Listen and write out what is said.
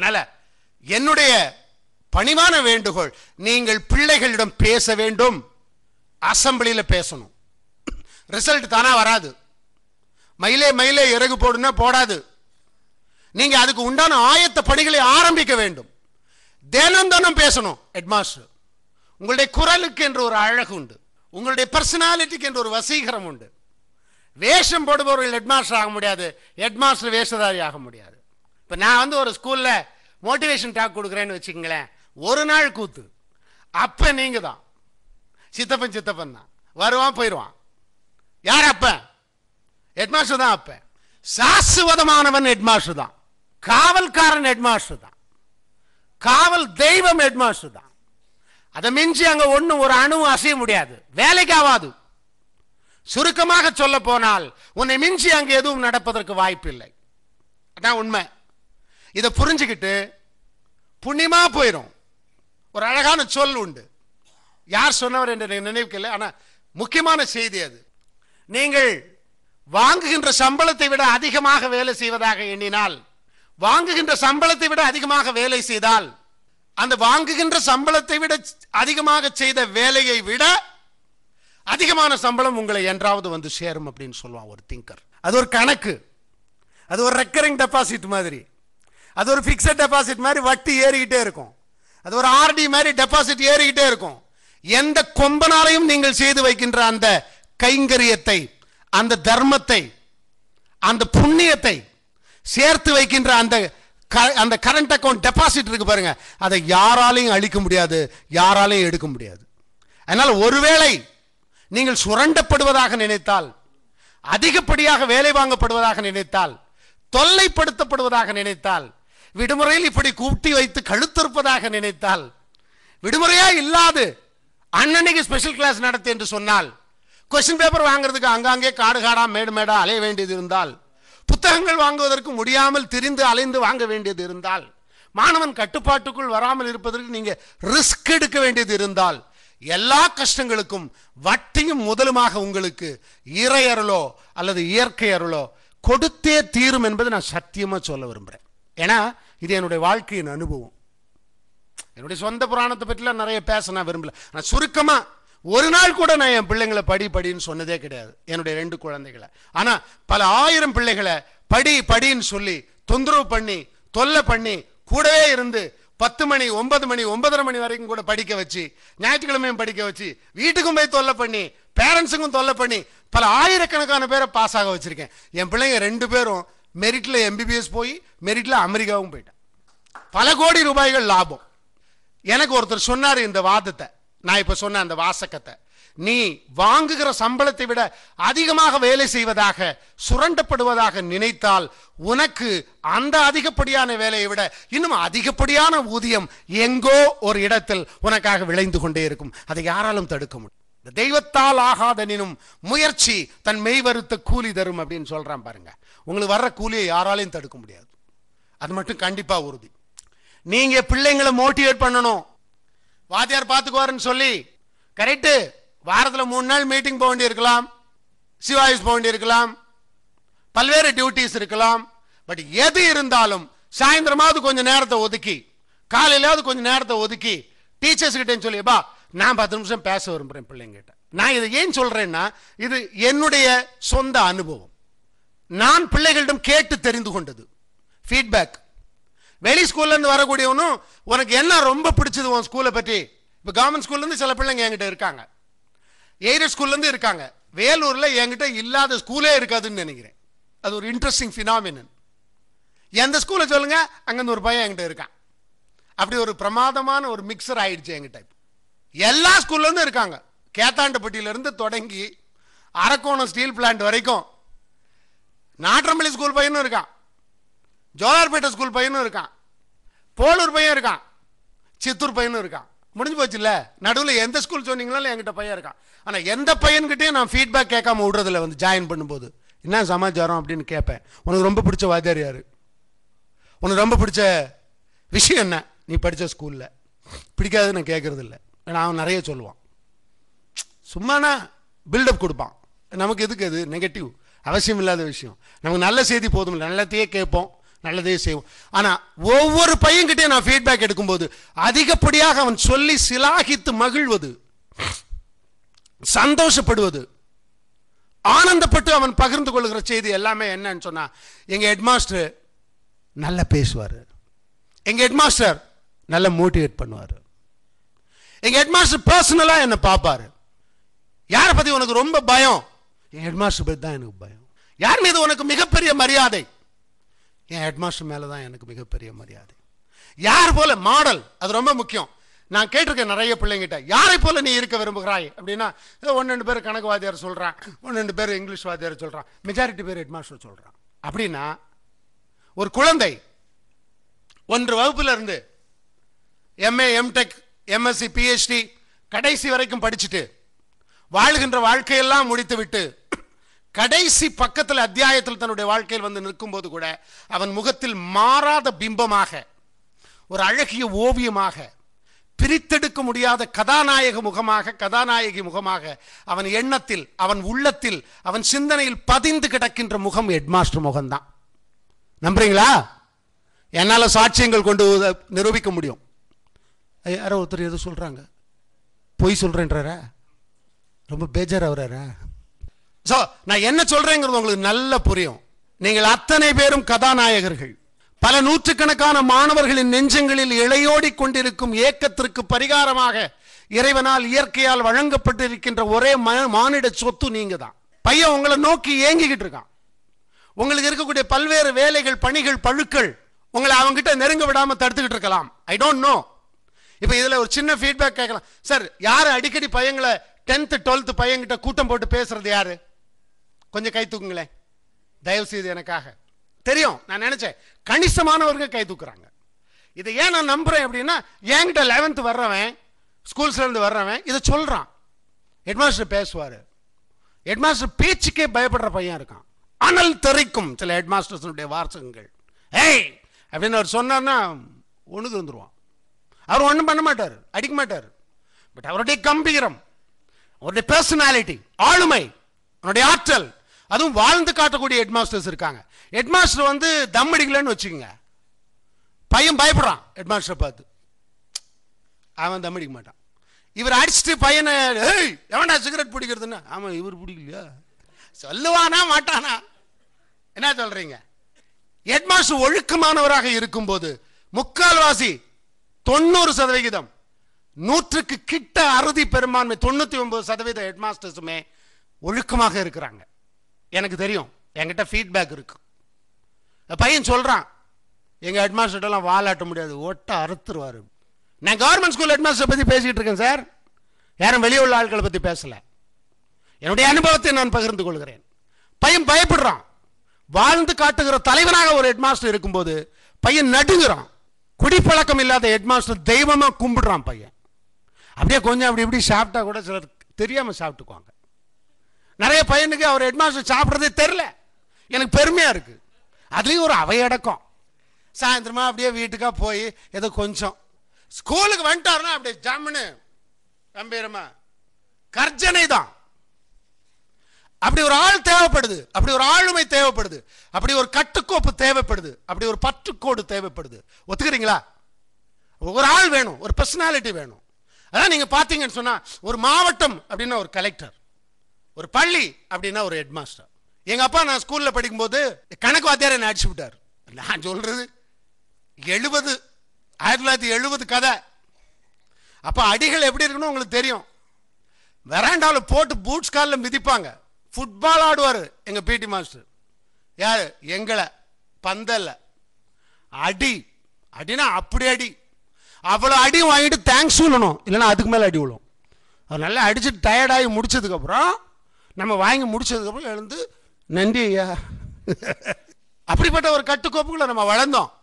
அதனால என்னுடைய பணிவான வேண்டுகோள் நீங்கள் பிள்ளைகளிடம் பேச வேண்டும் அசம்பிளியில் பேசணும் ரிசல்ட் தானா வராது மயிலே மயிலே இறகு போடுனா போடாது நீங்க அதுக்கு உண்டான ஆயத்த பணிகளை ஆரம்பிக்க வேண்டும் தினம் தினம் பேசணும் ஹெட்மாஸ்டர் உங்களுடைய குரலுக்கு என்று ஒரு அழகு உண்டு உங்களுடைய பர்சனாலிட்டிக்கு என்று ஒரு வசீகரம் உண்டு வேஷம் போடுபவர்கள் ஹெட்மாஸ்டர் ஆக முடியாது ஹெட்மாஸ்டர் வேஷதாரி ஆக முடியாது இப்போ நான் வந்து ஒரு ஸ்கூல்ல மோட்டிவேஷன் டாக் கொடுக்குறேன்னு வச்சுக்கங்களேன் ஒரு நாள் கூத்து அப்ப நீங்க தான் சித்தப்பன் சித்தப்பன் தான் வருவான் போயிடுவான் யார் அப்ப ஹெட்மாஸ்டர் தான் அப்ப சாஸ்வதமானவன் ஹெட்மாஸ்டர் தான் காவல்காரன் ஹெட்மாஸ்டர் தான் காவல் தெய்வம் ஹெட்மாஸ்டர் தான் அதை மிஞ்சி அங்க ஒண்ணும் ஒரு அணுவும் அசைய முடியாது வேலைக்கு ஆகாது சுருக்கமாக சொல்ல போனால் உன்னை மிஞ்சி அங்க எதுவும் நடப்பதற்கு வாய்ப்பில்லை அதான் உண்மை இதை புரிஞ்சுக்கிட்டு புண்ணியமா போயிடும் ஒரு அழகான சொல் உண்டு யார் சொன்னவர் என்று எனக்கு நினைவுக்கு இல்லை ஆனா முக்கியமான செய்தி அது நீங்கள் வாங்குகின்ற சம்பளத்தை விட அதிகமாக வேலை செய்வதாக எண்ணினால் வாங்குகின்ற சம்பளத்தை விட அதிகமாக வேலை செய்தால் அந்த வாங்குகின்ற சம்பளத்தை விட அதிகமாக செய்த வேலையை விட அதிகமான சம்பளம் உங்களை என்றாவது வந்து சேரும் அப்படின்னு சொல்லுவான் ஒரு திங்கர் அது ஒரு கணக்கு அது ஒரு ரெக்கரிங் டெபாசிட் மாதிரி அது ஒரு பிக்சட் டெபாசிட் மாதிரி வட்டி ஏறிக்கிட்டே இருக்கும் அது ஒரு ஆர்டி மாதிரி டெபாசிட் ஏறிக்கிட்டே இருக்கும் எந்த கொம்பனாலையும் நீங்கள் செய்து வைக்கின்ற அந்த கைங்கரியத்தை அந்த தர்மத்தை அந்த புண்ணியத்தை சேர்த்து வைக்கின்ற அந்த க- அந்த கரண்ட் அக்கவுண்ட் டெபாசிட் இருக்கு பாருங்க அதை யாராலையும் அழிக்க முடியாது யாராலையும் எடுக்க முடியாது அதனால ஒருவேளை நீங்கள் சுரண்டப்படுவதாக நினைத்தால் அதிகப்படியாக வேலை வாங்கப்படுவதாக நினைத்தால் தொல்லைப்படுத்தப்படுவதாக நினைத்தால் விடுமுறையில் இப்படி கூட்டி வைத்து கழுத்திருப்பதாக நினைத்தால் விடுமுறையா இல்லாது அண்ணனைக்கு ஸ்பெஷல் கிளாஸ் நடத்து என்று சொன்னால் கொஸ்டின் பேப்பர் வாங்குறதுக்கு அங்காங்கே காடு காடா மேடு மேடா அலைய வேண்டியது இருந்தால் புத்தகங்கள் வாங்குவதற்கு முடியாமல் திரிந்து அலைந்து வாங்க வேண்டியது இருந்தால் மாணவன் கட்டுப்பாட்டுக்குள் வராமல் இருப்பதற்கு நீங்க ரிஸ்க் எடுக்க வேண்டியது இருந்தால் எல்லா கஷ்டங்களுக்கும் வட்டியும் முதலுமாக உங்களுக்கு இறை அருளோ அல்லது இயற்கை அருளோ கொடுத்தே தீரும் என்பதை நான் சத்தியமா சொல்ல விரும்புறேன் ஏன்னா இது என்னுடைய வாழ்க்கையின் அனுபவம் என்னுடைய சொந்த புராணத்தை பற்றிலாம் நிறைய பேச நான் விரும்பல நான் சுருக்கமா ஒரு நாள் கூட நான் என் பிள்ளைங்களை படி படின்னு சொன்னதே கிடையாது என்னுடைய ரெண்டு குழந்தைகளை ஆனா பல ஆயிரம் பிள்ளைகளை படி படின்னு சொல்லி தொந்தரவு பண்ணி தொல்லை பண்ணி கூடவே இருந்து பத்து மணி ஒன்பது மணி ஒன்பதரை மணி வரைக்கும் கூட படிக்க வச்சு ஞாயிற்றுக்கிழமையும் படிக்க வச்சு வீட்டுக்கும் போய் தொல்லை பண்ணி பேரண்ட்ஸுக்கும் தொல்லை பண்ணி பல ஆயிரக்கணக்கான பேரை பாஸ் ஆக வச்சிருக்கேன் என் பிள்ளைங்க ரெண்டு பேரும் மெரிட்ல எம்பிபிஎஸ் போய் மெரிட்ல அமெரிக்காவும் போயிட்டேன் பல கோடி ரூபாய்கள் லாபம் எனக்கு ஒருத்தர் சொன்னார் இந்த வாதத்தை நான் இப்ப சொன்ன அந்த வாசகத்தை நீ வாங்குகிற சம்பளத்தை விட அதிகமாக வேலை செய்வதாக சுரண்டப்படுவதாக நினைத்தால் உனக்கு அந்த அதிகப்படியான வேலையை விட இன்னும் அதிகப்படியான ஊதியம் எங்கோ ஒரு இடத்தில் உனக்காக விளைந்து கொண்டே இருக்கும் அதை யாராலும் தடுக்க முடியும் இந்த தெய்வத்தால் ஆகாதனினும் முயற்சி தன் மெய்வருத்த கூலி தரும் அப்படின்னு சொல்றான் பாருங்க உங்களுக்கு வர்ற கூலியை யாராலையும் தடுக்க முடியாது அது மட்டும் கண்டிப்பா உறுதி நீங்க பிள்ளைங்களை மோட்டிவேட் பண்ணணும் வாத்தியார் பார்த்துக்குவாருன்னு சொல்லி கரெக்டு வாரத்துல மூணு நாள் மீட்டிங் போக வேண்டியிருக்கலாம் சிவாயுஸ் போக வேண்டியிருக்கலாம் பல்வேறு டியூட்டிஸ் இருக்கலாம் பட் எது இருந்தாலும் சாயந்தரமாவது கொஞ்சம் நேரத்தை ஒதுக்கி காலையிலாவது கொஞ்சம் நேரத்தை ஒதுக்கி டீச்சர்ஸ் கிட்ட சொல்லி பா நான் பத்து நிமிஷம் பேச விரும்புறேன் பிள்ளைங்கிட்ட நான் இதை ஏன் சொல்றேன்னா இது என்னுடைய சொந்த அனுபவம் நான் பிள்ளைகளிடம் கேட்டு தெரிந்து கொண்டது ஃபீட்பேக் வெளி ஸ்கூல்ல இருந்து வரக்கூடியவனும் உனக்கு என்ன ரொம்ப பிடிச்சது உன் ஸ்கூலை பற்றி இப்போ கவர்மெண்ட் ஸ்கூல்ல இருந்து சில பிள்ளைங்க என்கிட்ட இருக்காங்க எய்டட் ஸ்கூல்ல இருந்து இருக்காங்க வேலூர்ல என்கிட்ட இல்லாத ஸ்கூலே இருக்காதுன்னு நினைக்கிறேன் அது ஒரு இன்ட்ரெஸ்டிங் ஃபினாமினன் எந்த ஸ்கூலை சொல்லுங்க அங்கிருந்து ஒரு பையன் என்கிட்ட இருக்கான் அப்படி ஒரு பிரமாதமான ஒரு மிக்சர் ஆயிடுச்சு என்கிட்ட இப்போ. எல்லா ஸ்கூல்ல இருந்தும் இருக்காங்க கேத்தாண்டப்பட்டியில இருந்து தொடங்கி அரக்கோணம் ஸ்டீல் பிளான்ட் வரைக்கும் நாட்டரம்பள்ளி ஸ்கூல் பையனும் இருக்கான் ஜோலார்பேட்டை ஸ்கூல் பையனும் இருக்கான் போலூர் பையன் இருக்கான் சித்தூர் பையனும் இருக்கான் முடிஞ்சு போச்சுல்ல நடுவில் எந்த ஸ்கூல் சொன்னீங்களோ என்கிட்ட பையன் இருக்கான் ஆனால் எந்த பையன்கிட்டயும் நான் ஃபீட்பேக் கேட்காம விடுறதில்ல வந்து ஜாயின் பண்ணும்போது என்ன சமாச்சாரம் அப்படின்னு கேட்பேன் உனக்கு ரொம்ப பிடிச்ச வாத்தியார் யாரு உனக்கு ரொம்ப பிடிச்ச விஷயம் என்ன நீ படித்த ஸ்கூலில் பிடிக்காதுன்னு நான் கேட்கறது இல்லை ஏன்னா அவன் நிறைய சொல்லுவான் சும்மானா பில்டப் கொடுப்பான் நமக்கு எதுக்கு அது நெகட்டிவ் அவசியம் இல்லாத விஷயம் நமக்கு நல்ல செய்தி போதும் இல்லை நல்லத்தையே கேட்போம் நல்லதே செய்வோம் ஆனா ஒவ்வொரு பையன்கிட்டயும் நான் ஃபீட்பேக் எடுக்கும்போது அதிகப்படியாக அவன் சொல்லி சிலாகித்து மகிழ்வது சந்தோஷப்படுவது ஆனந்தப்பட்டு அவன் பகிர்ந்து கொள்கிற செய்தி எல்லாமே என்னன்னு சொன்னா எங்க ஹெட்மாஸ்டர் நல்லா பேசுவார் எங்க ஹெட்மாஸ்டர் நல்லா மோட்டிவேட் பண்ணுவார் எங்க ஹெட்மாஸ்டர் பர்சனலா என்ன பார்ப்பாரு யாரை பத்தி உனக்கு ரொம்ப பயம் என் ஹெட்மாஸ்டர் பத்தி தான் எனக்கு பயம் யார் மீது உனக்கு மிகப்பெரிய மரியாதை என் ஹெட்மாஸ்டர் மேல தான் எனக்கு மிகப்பெரிய மரியாதை யார் போல மாடல் அது ரொம்ப முக்கியம் நான் கேட்டிருக்கேன் நிறைய பிள்ளைங்கிட்ட யாரை போல நீ இருக்க விரும்புகிறாய் அப்படின்னா ஏதோ ஒன்று ரெண்டு பேர் கணக்கு வாத்தியார் சொல்றான் ஒன்று ரெண்டு பேர் இங்கிலீஷ் வாத்தியார் சொல்றான் மெஜாரிட்டி பேர் ஹெட்மாஸ்டர் சொல்றான் அப்படின்னா ஒரு குழந்தை ஒன்று வகுப்புல இருந்து எம்ஏ எம்டெக் எம்எஸ்சி பிஹெச்டி கடைசி வரைக்கும் படிச்சுட்டு வாழ்கின்ற வாழ்க்கையெல்லாம் முடித்துவிட்டு கடைசி பக்கத்தில் அத்தியாயத்தில் தன்னுடைய வாழ்க்கையில் வந்து நிற்கும்போது கூட அவன் முகத்தில் மாறாத பிம்பமாக ஒரு அழகிய ஓவியமாக பிரித்தெடுக்க முடியாத கதாநாயக முகமாக கதாநாயகி முகமாக அவன் எண்ணத்தில் அவன் உள்ளத்தில் அவன் சிந்தனையில் பதிந்து கிடக்கின்ற முகம் ஹெட்மாஸ்டர் முகம்தான் நம்புறீங்களா என்னால சாட்சியங்கள் கொண்டு உத- நிரூபிக்க முடியும் ஐயா, யாரோ ஒருத்தர் எதுவும் சொல்றாங்க பொய் சொல்றேன்றாரா ரொம்ப பேஜார் ஆகுறாரா ஸோ நான் என்ன சொல்றேங்கிறது உங்களுக்கு நல்லா புரியும் நீங்கள் அத்தனை பேரும் கதாநாயகர்கள் பல நூற்றுக்கணக்கான மாணவர்களின் நெஞ்சங்களில் இளையோடி கொண்டிருக்கும் ஏக்கத்திற்கு பரிகாரமாக இறைவனால் இயற்கையால் வழங்கப்பட்டிருக்கின்ற ஒரே ம- மானிட சொத்து நீங்க தான் பையன் உங்களை நோக்கி ஏங்கிக்கிட்டு இருக்கான் உங்களுக்கு இருக்கக்கூடிய பல்வேறு வேலைகள் பணிகள் பழுக்கள் உங்களை அவங்ககிட்ட நெருங்க விடாம தடுத்துக்கிட்டு இருக்கலாம் ஐ டோன்ட் நோ இப்போ இதுல ஒரு சின்ன ஃபீட்பேக் கேட்கலாம் சார் யாரு அடிக்கடி பையங்களை டென்த்து டுவெல்த்து பையன்கிட்ட கூட்டம் போட்டு பேசுறது யாரு கொஞ்சம் கை தூக்குங்களேன் தயவு செய்து எனக்காக தெரியும் நான் நினைச்சேன் கணிசமானவர்கள் கை தூக்குறாங்க இதை ஏன் நான் நம்புறேன் அப்படின்னா என்கிட்ட லெவன்த் வர்றவன் ஸ்கூல்ஸ்ல இருந்து வர்றவன் இதை சொல்றான் ஹெட்மாஸ்டர் பேசுவாரு ஹெட்மாஸ்டர் பேச்சுக்கே பயப்படுற பையன் இருக்கான் அனல் தெறிக்கும் சில ஹெட்மாஸ்டர்ஸனுடைய வாசகங்கள் ஏய் அப்படின்னு அவர் சொன்னார்னா ஒண்ணுக்கு இருந்துருவான் அவர் ஒன்றும் பண்ண மாட்டார் அடிக்க மாட்டார் பட் அவருடைய கம்பீரம் அவருடைய பர்சனாலிட்டி ஆளுமை அவருடைய ஆற்றல் அதுவும் வாழ்ந்து காட்டக்கூடிய ஹெட்மாஸ்டர்ஸ் இருக்காங்க ஹெட்மாஸ்டர் வந்து தம் அடிக்கலன்னு வச்சுக்கோங்க பையன் பயப்படுறான் ஹெட்மாஸ்டரை பார்த்து அவன் தம் அடிக்க மாட்டான் இவர் அடிச்சுட்டு பையனை ஏய் எவன்டா சிகரெட் பிடிக்கிறதுன்னு ஆமா இவர் பிடிக்கலையா சொல்லுவானா மாட்டானா என்ன சொல்றீங்க ஹெட்மாஸ்டர் ஒழுக்கமானவராக இருக்கும்போது முக்கால்வாசி தொண்ணூறு சதவிகிதம் நூற்றுக்கு கிட்ட அறுதி பெரும்பான்மை தொண்ணூத்தி ஒன்பது சதவீத ஹெட்மாஸ்டர்ஸுமே ஒழுக்கமாக இருக்கிறாங்க எனக்கு தெரியும் என்கிட்ட ஃபீட்பேக் இருக்கு அந்த பையன் சொல்றான் எங்க ஹெட்மாஸ்டர்லாம் வாலாட்ட முடியாது ஒட்ட அறுத்துருவாரு நான் கவர்மெண்ட் ஸ்கூல் ஹெட்மாஸ்டர் பத்தி பேசிட்டு இருக்கேன் சார் யாரும் வெளியே உள்ள ஆட்களை பத்தி பேசல என்னுடைய அனுபவத்தை நான் பகிர்ந்து கொள்கிறேன் பையன் பயப்படுறான் வாழ்ந்து காட்டுகிற தலைவனாக ஒரு ஹெட்மாஸ்டர் இருக்கும்போது பையன் நடுங்குறான் குடிப்பழக்கம் இல்லாத ஹெட்மாஸ்டர் தெய்வமா கும்பிடுறான் பையன் அப்படியே கொஞ்சம் அப்படி இப்படி சாப்பிட்டா கூட சிலர் தெரியாம சாப்பிட்டுக்குவாங்க நிறைய பையனுக்கு அவர் ஹெட்மாஸ்டர் சாப்பிட்றதே தெரில எனக்கு பெருமையா இருக்கு அதுலயும் ஒரு அவையடக்கம் சாயந்தரமா அப்படியே வீட்டுக்கா போய் ஏதோ கொஞ்சம் ஸ்கூலுக்கு வந்துட்டாருன்னா அப்படியே ஜம்முன்னு கம்பீரமா கர்ஜனை தான் அப்படி ஒரு ஆள் தேவைப்படுது அப்படி ஒரு ஆளுமை தேவைப்படுது அப்படி ஒரு கட்டுக்கோப்பு தேவைப்படுது அப்படி ஒரு பற்றுக்கோடு தேவைப்படுது ஒத்துக்கிறீங்களா ஒரு ஆள் வேணும் ஒரு பர்சனாலிட்டி வேணும் அதான் நீங்க பாத்தீங்கன்னு சொன்னா ஒரு மாவட்டம் அப்படின்னா ஒரு கலெக்டர் ஒரு பள்ளி அப்படின்னா ஒரு ஹெட்மாஸ்டர் எங்க அப்பா நான் ஸ்கூல்ல படிக்கும்போது கணக்கு வாத்தியார் என்ன அடிச்சு விட்டார் நான் சொல்றது எழுபது ஆயிரத்தி தொள்ளாயிரத்தி எழுபது கதை அப்ப அடிகள் எப்படி இருக்கணும் உங்களுக்கு தெரியும் வெராண்டாவில் போட்டு பூட்ஸ் காலில் மிதிப்பாங்க ஃபுட்பால் ஆடுவார் எங்க பிடி மாஸ்டர் யாரு எங்களை பந்தல்ல அடி அடினா அப்படி அடி அவ்வளோ அடி வாங்கிட்டு தேங்க்ஸ் சொல்லணும் இல்லைன்னா அதுக்கு மேலே அடி விழும் அவர் நல்லா அடிச்சுட்டு டயர்டாகி முடிச்சதுக்கப்புறம் நம்ம வாங்கி முடிச்சதுக்கப்புறம் எழுந்து நன்றி ஐயா அப்படிப்பட்ட ஒரு கட்டுக்கோப்புக்குள்ள நம்ம வளர்ந்தோம்